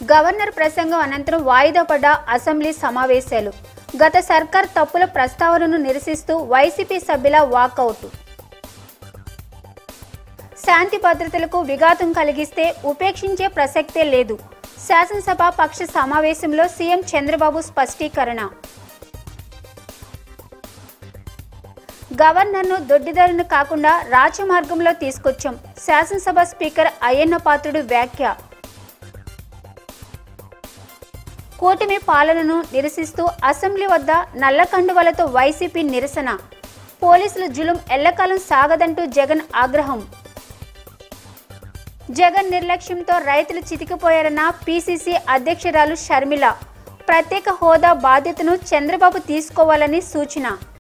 governor ప్రసంగం అనంతరం వాయిదా పడ్డ అసెంబ్లీ సమావేశాలు గత సర్కార్ తప్పుల ప్రస్తావనను నిరసిస్తూ వైసీపీ సభ్యుల వాకౌట్ శాంతి భద్రతలకు విఘాతం కలిగిస్తే ఉపేక్షించే ప్రసక్తే లేదు శాసనసభ పక్ష సమావేశంలో సీఎం చంద్రబాబు స్పష్టీకరణ గవర్నర్ను దొడ్డిదారిని కాకుండా రాజమార్గంలో తీసుకొచ్చాం శాసనసభ స్పీకర్ అయ్యన్న పాత్రుడు వ్యాఖ్య కూటమి పాలనను నిరసిస్తూ అసెంబ్లీ వద్ద నల్ల కండువలతో వైసీపీ నిరసన పోలీసుల జులుం ఎల్లకాలం సాగదంటూ జగన్ ఆగ్రహం జగన్ నిర్లక్ష్యంతో రైతులు చితికిపోయారన్న పీసీసీ అధ్యక్షురాలు షర్మిల ప్రత్యేక హోదా బాధ్యతను చంద్రబాబు తీసుకోవాలని సూచన